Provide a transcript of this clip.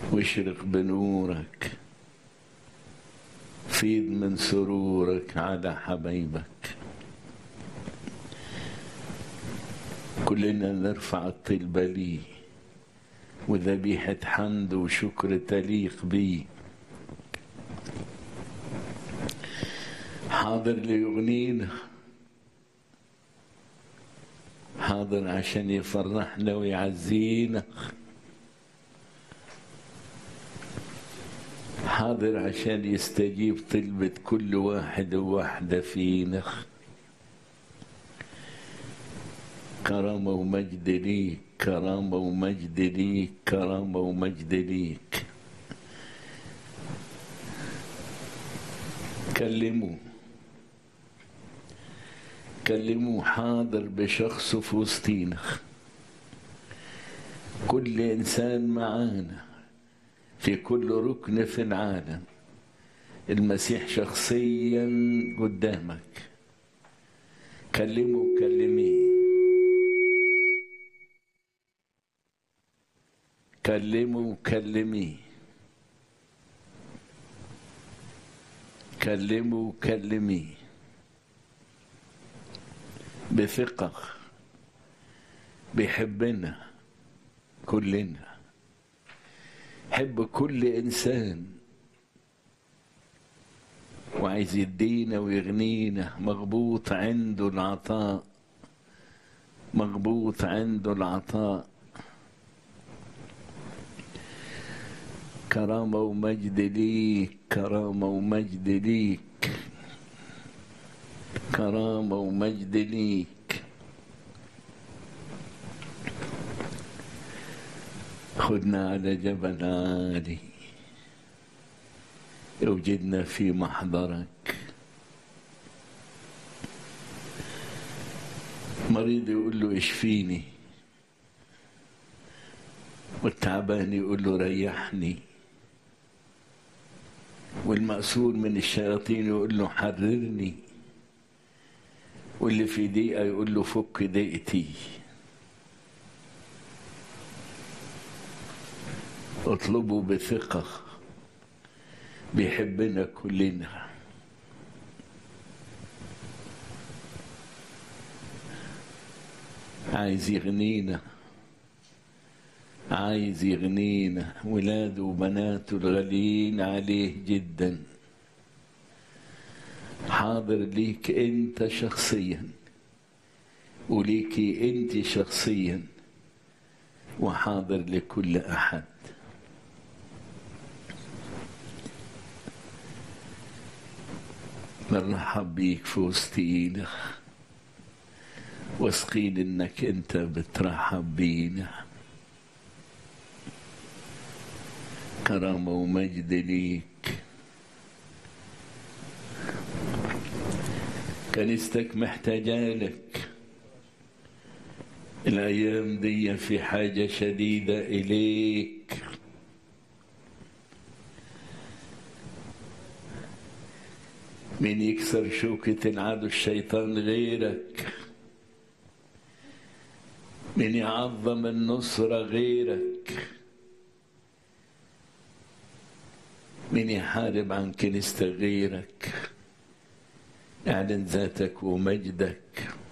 واشرق بنورك فيض من سرورك على حبايبك كلنا نرفع الطلبة ليه وذبيحة حمد وشكر تليق بيه حاضر ليغنينا حاضر عشان يفرحنا ويعزينا حاضر عشان يستجيب طلبة كل واحد وواحدة فينا كرامة ومجد ليك كرامة ومجد ليك كرامة ومجد ليك كلموا كلموا حاضر بشخصه في وسطينا كل إنسان معانا في كل ركن في العالم المسيح شخصيا قدامك كلمه وكلميه كلمه وكلميه كلمه وكلميه بثقة بيحبنا كلنا حب كل إنسان وعايز يدينا ويغنينا مغبوط عنده العطاء مغبوط عنده العطاء كرامة ومجد ليك كرامة ومجد ليك كرامة ومجد ليك خدنا على جبل عالي اوجدنا في محضرك مريض يقول له اشفيني والتعبان يقول له ريحني والمأسور من الشياطين يقول له حررني واللي في ضيقة يقول له فك ضيقتي اطلبوا بثقة بيحبنا كلنا عايز يغنينا عايز يغنينا ولاده وبناته الغاليين عليه جدا حاضر ليك انت شخصيا وليكي انت شخصيا وحاضر لكل احد مرحب بيك في وسطينا واثقين انك انت بترحب بينا كرامة ومجد ليك كنيستك محتاجة لك الأيام دي في حاجة شديدة إليك من يكسر شوكة العدو الشيطان غيرك من يعظم النصرة غيرك من يحارب عن كنيستك غيرك اعلن ذاتك ومجدك